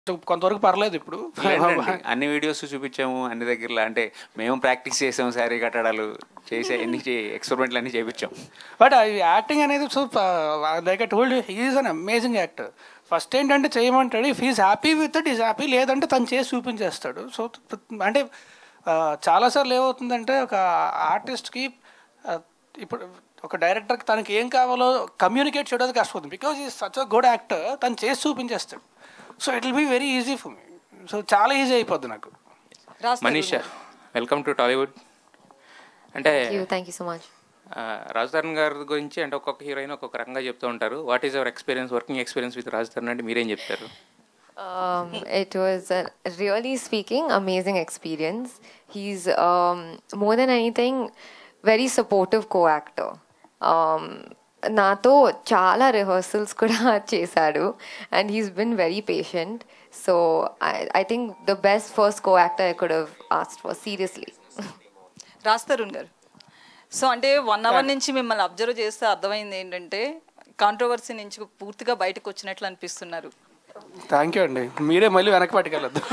కొంతవరకు పర్లేదు ఇప్పుడు లేదండి, అన్ని వీడియోస్ చూపించాము అన్ని దగ్గరలో అంటే మేము ప్రాక్టీస్ చేసాము శారీ కట్టడాలు చేసే ఎన్ని ఎక్స్పెరిమెంట్లు అన్ని చేయించాం బట్ యాక్టింగ్ అనేది so like I told he's an amazing actor first ఏంటంటే చేయమంటాడు if is happy with it is happy లేదంటే తను చేసి చూపించేస్తాడు సో అంటే ఆ, చాలాసార్లు ఏమవుతుందంటే ఒక ఆర్టిస్ట్కి ఇప్పుడు ఒక డైరెక్టర్కి తనకి ఏం కావాలో కమ్యూనికేట్ చేయడానికి కష్టపోతుంది బికాజ్ ఈ సచ్ అ గుడ్ యాక్టర్ తను చేసి చూపించేస్తాడు so it will be very easy for me so చాలా ఈజీ అయిపోద్ది నాకు మనీషా వెల్కమ్ టు టాలీవుడ్ అంటే Thank you. Thank you so much. ఆ, రాజధాని గారి గురించి అంటే ఒక్కొక్క హీరోయిన్ ఒక్కొక్క రకంగా చెప్తూ ఉంటారు what is our experience working experience with రాజధాని అంటే మీరేం చెప్తారు Um, it was a really speaking amazing experience. He's um, more than anything very supportive co-actor. Um, నాతో చాలా రిహర్సల్స్ కూడా చేశాడు and he's been very patient so I think the best first co actor I could ask for seriously Raj Tarun గారు so అంటే one hour నుంచి మిమ్మల్ని observe చేస్తే అర్థమైంది ఏంటంటే కాంట్రవర్సీ నుంచి పూర్తిగా బయటకు వచ్చినట్లు అనిపిస్తున్నారు థ్యాంక్ యూ అండి మీరే మళ్ళీ వెనక్కి పట్టుకెళ్ళద్దు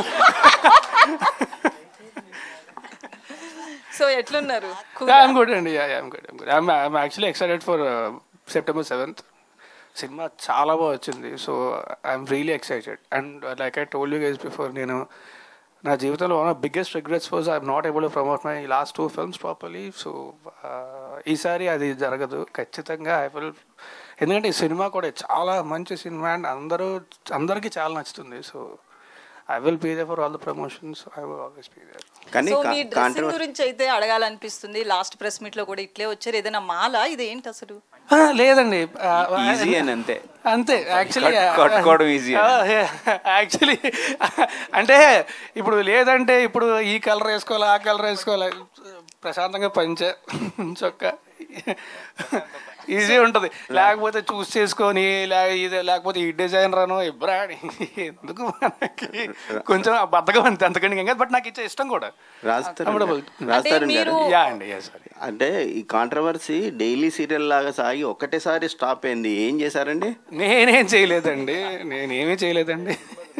సో ఎట్లున్నారు ఐఎమ్ గుడ్ అండి I'm good I'm good I'm I'm actually excited for September seventh సినిమా చాలా బాగా వచ్చింది so I'm really excited and like I told you guys before నేను నా జీవితంలో one of biggest regrets was I'm not able to promote my last two films properly so ఈసారి అది జరగదు ఖచ్చితంగా ఐ విల్ ఎందుకంటే ఈ సినిమా కూడా చాలా మంచి సినిమా అండ్ అందరూ అందరికీ చాలా నచ్చుతుంది so I will be there for all the promotions I will always be there కానీ సో కా- మీ డ్రెస్సింగ్ కాంట్రవర్సీ గురించి అయితే అడగాలనిపిస్తుంది లాస్ట్ ప్రెస్ మీట్ లో కూడా ఇట్లే వచ్చారు ఏదైనా మాల ఇది ఏంటి అసలు ఆ, లేదండి ఆ, ఈజీ అని అంతే అంతే యాక్చువల్లీ కట్- కట్టుకోవడం easy అని. యాక్చువల్లీ అంటే ఇప్పుడు లేదంటే ఇప్పుడు ఈ కలర్ వేసుకోవాలి ఆ కలర్ వేసుకోవాలి ప్రశాంతంగా పంచే చొక్క ఈజీ ఉంటుంది లేకపోతే చూస్ చేసుకొని లే ఇది లేకపోతే ఈ డిజైన్ రాను ఇబ్రాని ఎందుకు మనకి కొంచెం బద్దగా అంతే అంతకంటే ఇంకా బట్ నాకు ఇచ్చే ఇష్టం కూడా రాస్తారు Comfortable. రాస్తారు అంటే గారు మీరు- యా అండి యా సారీ అంటే ఈ కాంట్రవర్సీ డైలీ సీరియల్ లాగా సాగి ఒక్కటేసారి స్టాప్ అయింది ఏం చేశారండి నేనేం చేయలేదండి నేనేమీ చేయలేదండి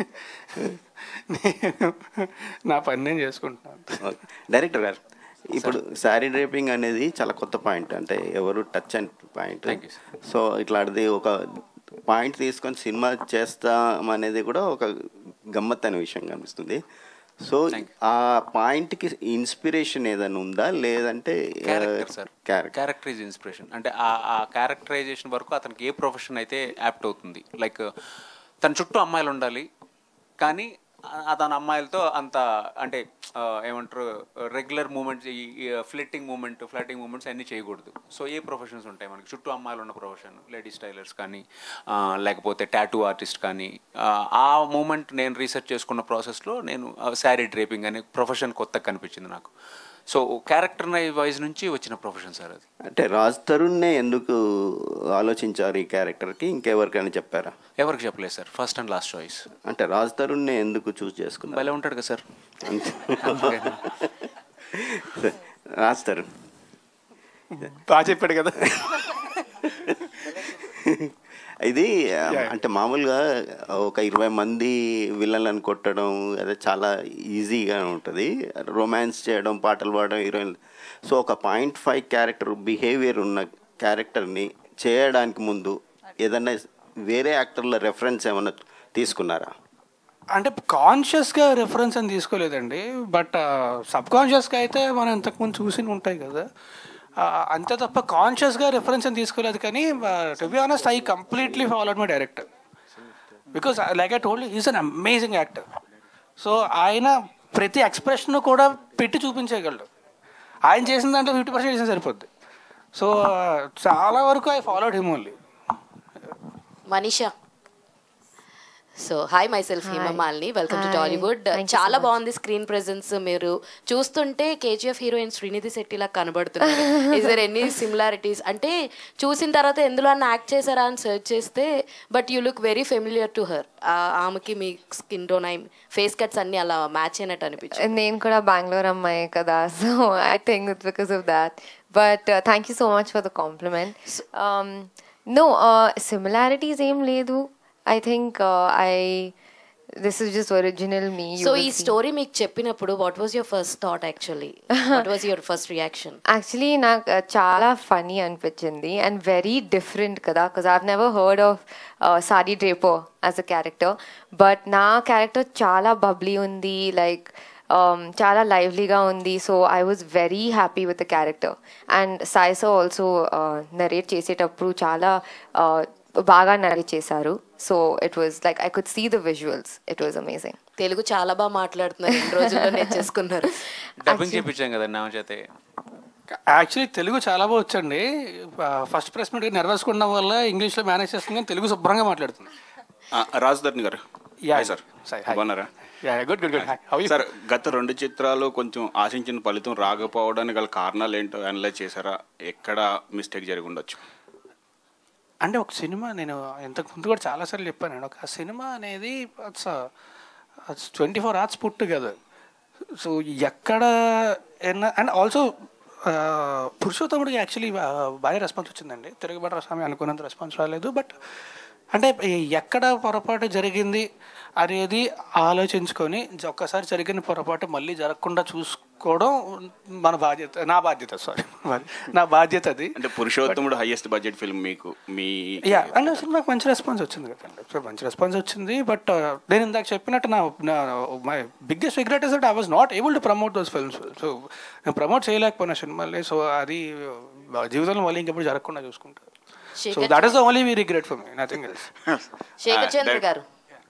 నేను నా పని నేను చేసుకుంటున్నాను ఓకే. డైరెక్టర్ గారు ఇప్పుడు శారీ డ్రేపింగ్ అనేది చాలా కొత్త పాయింట్ అంటే ఎవరు touch and point Thank you, so ఇట్లాంటిది ఒక పాయింట్ తీసుకొని సినిమా చేస్తాం అనేది కూడా ఒక గమ్మత్ అనే విషయం కనిపిస్తుంది సో ఆ పాయింట్కి ఇన్స్పిరేషన్ ఏదైనా ఉందా లేదంటే character sir character character is inspiration అంటే ఆ ఆ క్యారెక్టరైజేషన్ వరకు అతనికి ఏ ప్రొఫెషన్ అయితే యాప్ట్ అవుతుంది లైక్ తన చుట్టూ అమ్మాయిలు ఉండాలి కానీ ఆ- తన అమ్మాయిలతో అంత అంటే ఆ, ఏమంటారు రెగ్యులర్ మూమెంట్స్ ఈ ఫ్లిట్టింగ్ మూమెంట్ ఫ్లటింగ్ మూమెంట్స్ అన్నీ చేయకూడదు సో ఏ ప్రొఫెషన్స్ ఉంటాయి మనకి చుట్టూ అమ్మాయిలు ఉన్న ప్రొఫెషన్ లేడీస్ టైలర్స్ కానీ ఆ, లేకపోతే టాటూ ఆర్టిస్ట్ కానీ ఆ, ఆ మూమెంట్ నేను రీసెర్చ్ చేసుకున్న ప్రాసెస్లో నేను శారీ డ్రేపింగ్ అనే ప్రొఫెషన్ కొత్తగా కనిపించింది నాకు సో క్యారెక్టర్ వైజ్ నుంచి వచ్చిన ప్రొఫెషన్ సార్ అది అంటే రాజ్ తరుణ్నే ఎందుకు ఆలోచించారు ఈ క్యారెక్టర్కి ఇంకెవరికైనా చెప్పారా ఎవరికి చెప్పలేదు sir first and last choice అంటే రాజ్ తరుణ్నే ఎందుకు చూస్ చేసుకున్నారు భలే ఉంటాడు కదా సార్ అంతే. రాజ్ తరుణ్ బాగా చెప్పాడు కదా ఇది అంటే మామూలుగా ఒక ఇరవై మంది విలన్లను కొట్టడం అదే చాలా ఈజీగా ఉంటుంది రొమాన్స్ చేయడం పాటలు పాడడం హీరోయిన్ సో ఒక పాయింట్ ఫైవ్ క్యారెక్టర్ బిహేవియర్ ఉన్న క్యారెక్టర్ని చేయడానికి ముందు ఏదన్నా వేరే యాక్టర్ల రెఫరెన్స్ ఏమన్నా తీసుకున్నారా అంటే కాన్షియస్గా రెఫరెన్స్ అని తీసుకోలేదండి బట్ సబ్ కాన్షియస్గా అయితే మనం ఇంతకుముందు చూసి ఉంటాయి కదా ఆ, అంతే తప్ప కాన్షియస్గా రెఫరెన్స్ అని తీసుకోలేదు కానీ to be honest I completely followed my director because like I told is an amazing actor so ఆయన ప్రతి ఎక్స్ప్రెషన్ కూడా పెట్టి చూపించగలడు ఆయన చేసిన దాంట్లో ఫిఫ్టీ పర్సెంట్ చేసిన సరిపోద్ది సో చాలా వరకు I followed him only Manisha so hi myself Hima Malini welcome to Hi. Tollywood Thank you చాలా so much. బాగుంది స్క్రీన్ ప్రెజెన్స్ మీరు చూస్తుంటే కేజీఎఫ్ హీరోయిన్ శ్రీనిధి శెట్టిలా కనబడుతున్నారు ఇస్ దర్ ఎనీ సిమిలారిటీస్ అంటే చూసిన తర్వాత ఎందులో అన్న యాక్ట్ చేశారా అని సెర్చ్ చేస్తే but you look very familiar to her ఆమెకి మీ స్కిన్ టోన్ అయి ఫేస్ కట్స్ అన్ని అలా మ్యాచ్ అయినట్టు అనిపించింది నేను కూడా బెంగళూరు అమ్మాయి కదా so I think it's because of that but thank you so much for the compliment no similarities ఏం లేదు I think I this is just original me. You so will ఈ see. స్టోరీ మీకు చెప్పినప్పుడు what was your first thought actually what was your first reaction actually నాకు uh, చాలా funny అనిపించింది and very different కదా because I've never heard of sari draping as a character but నా character చాలా bubbly ఉంది like చాలా లైవ్లీగా ఉంది so I was very happy with the character and సాయిసో ఆల్సో నరేట్ చేసేటప్పుడు చాలా uh, బాగా నరేట్ చేశారు so it was like I could see the visuals it was amazing Telugu చాలా బాగా మాట్లాడుతున్నారు రెండు రోజుల్లో నేర్చేసుకున్నారు డబ్బింగ్ చేయించాం కదండి నా చేతే యాక్చువల్లీ తెలుగు చాలా బాగా వచ్చండి ఫస్ట్ ప్రెస్ మీట్ నర్వస్ ఉండడం వల్ల ఇంగ్లీష్లో మేనేజ్ చేస్తుంది కానీ తెలుగు శుభ్రంగా మాట్లాడుతుంది రాజధర్ని గారు Yeah, hi sir Hi, hi. బాగున్నారా good good good how sir గత రెండు చిత్రాలు కొంచెం ఆశించిన ఫలితం రాకపోవడానికి గల కారణాలు ఏంటో అనలైజ్ చేశారా ఎక్కడ మిస్టేక్ జరిగి ఉండొచ్చు అంటే ఒక సినిమా నేను ఇంతకు ముందు కూడా చాలాసార్లు చెప్పాను ఒక సినిమా అనేది ట్వంటీ ఫోర్ అవర్స్ పుట్టు కదా సో ఎక్కడ అండ్ ఆల్సో పురుషోత్తముడికి యాక్చువల్లీ బాగా రెస్పాన్స్ వచ్చిందండి తిరుగుబాటు స్వామి అనుకున్నంత రెస్పాన్స్ రాలేదు బట్ అంటే ఎక్కడ పొరపాటు జరిగింది అనేది ఆలోచించుకొని జ- ఒక్కసారి జరిగిన పొరపాటు మళ్ళీ జరగకుండా చూసుకోవడం మన బాధ్యత నా బాధ్యత సారీ నా బాధ్యత అది అంటే పురుషోత్తముడు హైయెస్ట్ బడ్జెట్ ఫిల్మ్ మీకు మీ యా అండ్ సినిమాకి మంచి రెస్పాన్స్ వచ్చింది కదండి సో మంచి రెస్పాన్స్ వచ్చింది బట్ నేను ఇందాక చెప్పినట్టు నా నా my biggest regret is that I was not able to promote those films so నేను ప్రమోట్ చేయలేకపోయినా సినిమాలే సో అది uh, జీవితంలో మళ్ళీ ఇంకెప్పుడు జరగకుండా చూసుకుంటాను so Shekhar that is the only we regret for me nothing else Shekhar Chandra గారు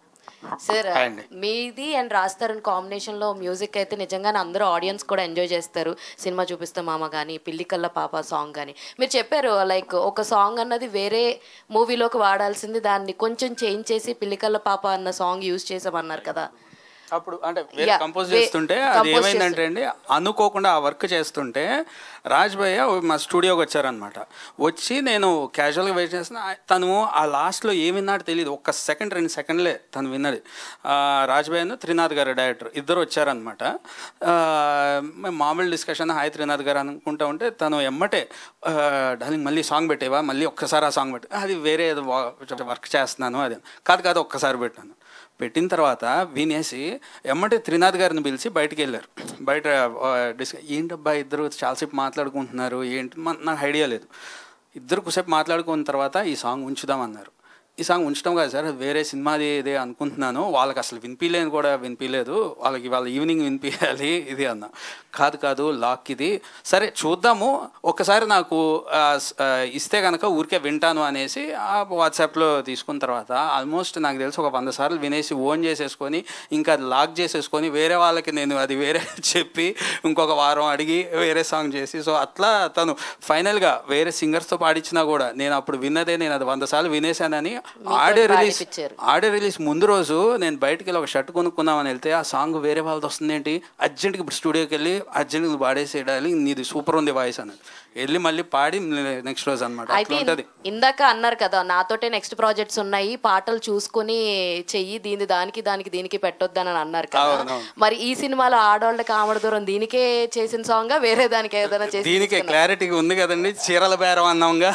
సార్ Hi అండి. మీది అండ్ రాస్తారన్ కాంబినేషన్ లో మ్యూజిక్ అయితే నిజంగానే అందరూ ఆడియన్స్ కూడా ఎంజాయ్ చేస్తారు సినిమా చూపిస్తే మామ కానీ పిల్లికల్ల పాప సాంగ్ కానీ మీరు చెప్పారు లైక్ ఒక సాంగ్ అన్నది వేరే మూవీలోకి వాడాల్సింది దాన్ని కొంచెం చేంజ్ చేసి పిల్లికల్ల పాప అన్న సాంగ్ యూజ్ చేసామన్నారు కదా అప్పుడు అంటే వేరే Yeah, కంపోజ్ వే- చేస్తుంటే అది compose ఏమైందంటే అండి అనుకోకుండా ఆ వర్క్ చేస్తుంటే రాజ్ భయ్య మా స్టూడియోకి వచ్చారనమాట వచ్చి నేను క్యాజువల్గా వెయిట్ చేసిన తను ఆ లాస్ట్లో ఏం విన్నాడో తెలియదు ఒక్క సెకండ్ రెండు సెకండ్లే తను విన్నది ఆ, రాజ్ భయ్యను త్రినాథ్ గారు డైరెక్టర్ ఇద్దరు వచ్చారనమాట ఆ, మేము మామూలు డిస్కషన్ హాయ్ త్రినాథ్ గారు అనుకుంటా ఉంటే తను ఎమ్మటే ఆ, డార్లింగ్ మళ్ళీ సాంగ్ పెట్టేవా మళ్ళీ ఒక్కసారి ఆ సాంగ్ పెట్టు అది వేరే ఏదో వర్క్ చేస్తున్నాను అది కాదు కాదు ఒక్కసారి పెట్టాను పెట్టిన తర్వాత వినేసి ఎమ్మటే త్రినాథ్ గారిని పిలిచి బయటికి వెళ్ళారు బయట ఆ, డిస్ ఏంటబ్బా ఇద్దరు చాలాసేపు మాట్లాడుకుంటున్నారు ఏంటి మన- నాకు ఐడియా లేదు ఇద్దరు కుసేపు మాట్లాడుకున్న తర్వాత ఈ సాంగ్ ఉంచుదామన్నారు ఈ సాంగ్ ఉంచడం కాదు సార్ అది వేరే సినిమాది ఇదే అనుకుంటున్నాను వాళ్ళకి అసలు వినిపించలేని కూడా వినిపించలేదు వాళ్ళకి వాళ్ళ ఈవినింగ్ వినిపించాలి ఇది అన్న కాదు కాదు లాక్ ఇది సరే చూద్దాము ఒక్కసారి నాకు ఆ, స్- ఆ, ఇస్తే కనుక ఊరికే వింటాను అనేసి ఆ వాట్సాప్లో తీసుకున్న తర్వాత ఆల్మోస్ట్ నాకు తెలిసి ఒక వంద సార్లు వినేసి ఓన్ చేసేసుకొని ఇంకా అది లాక్ చేసేసుకొని వేరే వాళ్ళకి నేను అది వేరే చెప్పి ఇంకొక వారం అడిగి వేరే సాంగ్ చేసి సో అట్లా తను ఫైనల్గా వేరే సింగర్స్తో పాడించినా కూడా నేను అప్పుడు విన్నదే నేను అది వంద సార్లు వినేశానని ఆడియో రిలీజ్ పాడిపించారు. ఆడియో రిలీజ్ ముందు రోజు నేను బయటికి వెళ్ళి ఒక షర్ట్ కొనుక్కుందామని వెళ్తే ఆ సాంగ్ వేరే వాళ్ళది వస్తుంది ఏంటి అర్జెంట్కి ఇప్పుడు స్టూడియోకి వెళ్ళి అర్జెంట్ నువ్వు పాడేసేయాలి నీది సూపర్ ఉంది వాయిస్ అని వెళ్ళి మళ్ళీ పాడి నెక్స్ట్ రోజు అనమాట అయితే అట్లా ఉంటుంది ఇందాక అన్నారు కదా నాతోటే నెక్స్ట్ ప్రాజెక్ట్స్ ఉన్నాయి పాటలు చూసుకొని చెయ్యి దీని దానికి దానికి దీనికి పెట్టొద్దని అని అన్నారు కదా అవునవును. మరి ఈ సినిమాలో ఆడవాళ్ళకి ఆమడ దూరం దీనికే చేసిన సాంగ్ వేరే దానికి ఏదైనా చేసి దీనికి క్లారిటీగా ఉంది కదండి చీరల బేరం అన్నాంగా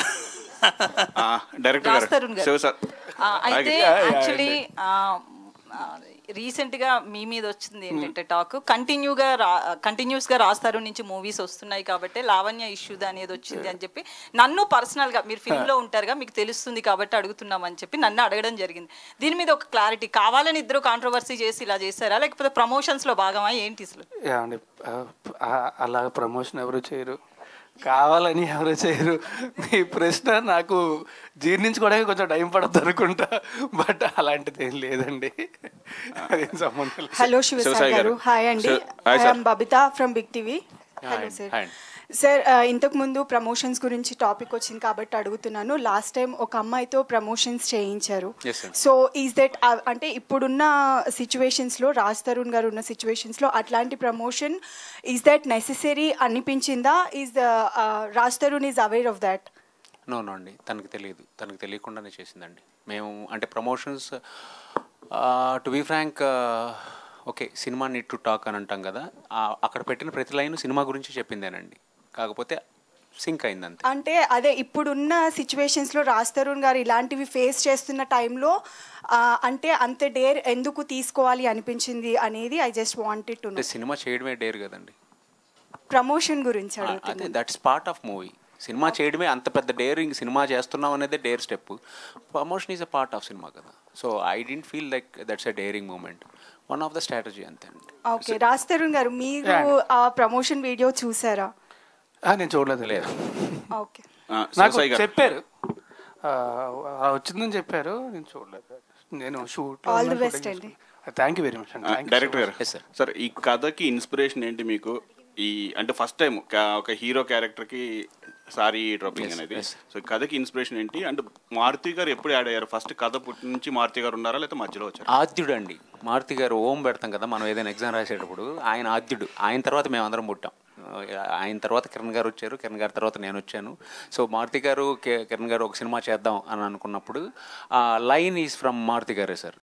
డైరెక్టర్ రాస్తారు గారు శివ సార్ ఆ, అయితే యాక్చువల్లీ రీసెంట్ గా మీ మీద వచ్చింది ఏంటంటే టాక్ కంటిన్యూగా కంటిన్యూస్ గా రాస్తారు నుంచి మూవీస్ వస్తున్నాయి కాబట్టి లావణ్య ఇష్యూ అనేది వచ్చింది అని చెప్పి నన్ను పర్సనల్ గా మీరు ఫిల్మ్ లో ఉంటారుగా మీకు తెలుస్తుంది కాబట్టి అడుగుతున్నామని చెప్పి నన్ను అడగడం జరిగింది దీని మీద ఒక క్లారిటీ కావాలని ఇద్దరు కాంట్రవర్సీ చేసి ఇలా చేశారా లేకపోతే ప్రమోషన్స్ లో భాగమా ఏంటి అసలు యా అండి ఆ, ఆ, అలా ప్రమోషన్ ఎవరు చేయరు కావాలని ఎవరు చేయరు మీ ప్రశ్న నాకు జీర్ణించుకోవడానికి కొంచెం టైం పడద్దు అనుకుంటా బట్ అలాంటిది ఏం లేదండి అదేం సంబంధం లేదు హలో శివసాయి శివసాయి గారు గారు. హాయ్ అండి శివ- hi sir. I'm Babitha from Big TV hello sir hi sir ఇంతకు ముందు ప్రమోషన్స్ గురించి టాపిక్ వచ్చింది కాబట్టి అడుగుతున్నాను లాస్ట్ టైం ఒక అమ్మాయితో ప్రమోషన్స్ చేయించారు Yes, sir. So is that అంటే ఇప్పుడున్న సిచ్యువేషన్స్ లో రాజ్ తరుణ్ గారు ఉన్న సిచ్యువేషన్స్ లో అట్లాంటి ప్రమోషన్ ఈజ్ దట్ నెసెసరీ అనిపించిందా is Raj Tarun is aware of that no no అండి తనకు తెలియదు తనకు తెలియకుండానే చేసిందండి మేము అంటే promotions to be frank okay సినిమా నీట్ టు టాక్ అని అంటాం కదా ఆ, అక్కడ పెట్టిన ప్రతి లైన్ సినిమా గురించి చెప్పిందేనండి కాకపోతే సింక్ అయింది అంతే అంటే అదే ఇప్పుడున్న సిచ్యువేషన్స్లో రాజ్ తరుణ్ గారు ఇలాంటివి ఫేస్ చేస్తున్న టైంలో అంటే అంత డేర్ ఎందుకు తీసుకోవాలి అనిపించింది అనేది ఐ జస్ట్ వాంటెడ్ టు అంటే సినిమా చేయడమే డేర్ కదండి ప్రమోషన్ గురించి ఆ, అదే అడుగుతున్నాను దట్స్ పార్ట్ ఆఫ్ మూవీ సినిమా చేయడమే అంత పెద్ద డేరింగ్ సినిమా చేస్తున్నాం అనేది dare step promotion is a part of సినిమా కదా so I don't feel like that's a daring moment one of the strategy అంతే అండి ఓకే రాజ్ తరుణ్ గారు మీరు ఆ ప్రమోషన్ వీడియో చూసారా ఆ, నేను చూడలేదు లేదు ఓకే నాకు శివసాయి గారు. చెప్పారు ఆ, ఆ, వచ్చిందని చెప్పారు నేను చూడలేదు నేను షూట్ All the best అండి. థ్యాంక్ యూ వెరీ మచ్ అండి థ్యాంక్ డైరెక్టర్ గారు సార్ ఈ కథకి ఇన్స్పిరేషన్ ఏంటి మీకు ఈ అంటే ఫస్ట్ టైం ఒక హీరో క్యారెక్టర్ కి సారీ డ్రాపింగ్ అనేది సో ఈ కథకి ఇన్స్పిరేషన్ ఏంటి అంటే మారుతి గారు ఎప్పుడు యాడ్ అయ్యారు ఫస్ట్ కథ పుట్టి నుంచి మారుతి గారు ఉన్నారా లేకపోతే మధ్యలో వచ్చారు ఆద్యుడు అండి మారుతి గారు ఓం పెడతాం కదా మనం ఏదైనా ఎగ్జామ్ రాసేటప్పుడు ఆయన ఆద్యుడు ఆయన తర్వాత మేము అందరం పుట్టాం ఆయన తర్వాత కిరణ్ గారు వచ్చారు కిరణ్ గారి తర్వాత నేను వచ్చాను సో మారుతి గారు కి- కిరణ్ గారు ఒక సినిమా చేద్దాం అని అనుకున్నప్పుడు లైన్ ఈజ్ ఫ్రమ్ మారుతి గారే సార్